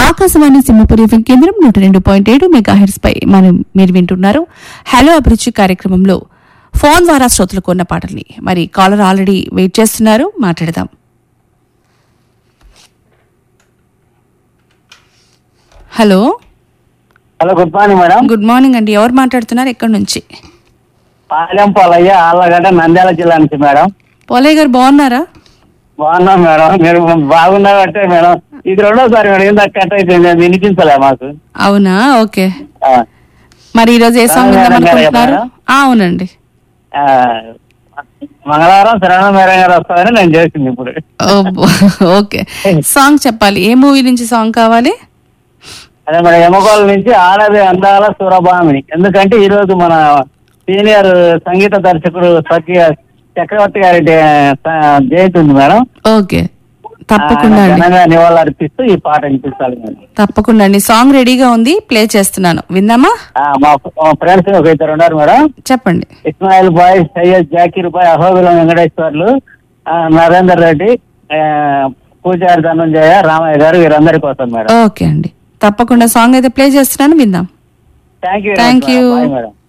Akashvani Simhapuri FM కేంద్రం నూట రెండు పాయింట్ ఏడు మెగా పై మనం మీరు వింటున్నారు హలో అభిరుచి కార్యక్రమంలో ఫోన్ ద్వారా శ్రోతలు కొన్న పాటల్ని మరి కాలర్ ఆల్రెడీ వెయిట్ చేస్తున్నారు మాట్లాడదాం hello hello good morning madam good morning అండి ఎవరు మాట్లాడుతున్నారు ఎక్కడి నుంచి పాలెం పాలయ్య ఆళ్ళగడ్డ నంద్యాల జిల్లా నుంచి మేడం పోలయ్య గారు బాగున్నారా బాగున్నాం మేడం మీరు బాగున్నారంటే మేడం ఇది రెండోసారి మేడం ఇందాక కట్ అయిపోయింది అది వినిపించలే మాకు అవునా ఓకే ఆ, మరి ఈరోజు ఏ సాంగ్ మేడం విందాం గారు అనుకుంటున్నారు చెప్పారా? ఆ, అవునండి ఆ, మంగళవారం శరణ మేడం గారు వస్తారని నేను చేసింది ఇప్పుడు ఓ, ఓకే సాంగ్ చెప్పాలి ఏ మూవీ నుంచి సాంగ్ కావాలి అదే మన ఎమగోళ నుంచి ఆడది అందాల సురభామిని ఎందుకంటే ఈ రోజు మన సీనియర్ సంగీత దర్శకుడు స్వర్గీయ చక్రవర్తి గారి డే- స- జయంతి ఉంది మేడం ఓకే తప్పకుండా ఆయన అండి ఘనంగా నివాళులు అర్పిస్తూ ఈ పాట వినిపించాలి మేడం తప్పకుండా అండి సాంగ్ రెడీగా ఉంది ప్లే చేస్తున్నాను విందామా ఆ, మా మా ఫ్రెండ్స్ ఒక ఇద్దరు ఉన్నారు మేడం చెప్పండి ఇస్మాయిల్ బాయ్ సయ్యద్ జాకీర్ బాయ్ అహోబిలం వెంకటేశ్వర్లు ఆ, నరేందర్ రెడ్డి ఆ, పూజారి ధనంజయ రామయ్య గారు వీరందరి కోసం మేడం ఓకే అండి తప్పకుండా సాంగ్ అయితే ప్లే చేస్తున్నాను విందాం thank you Thank you. Bye madam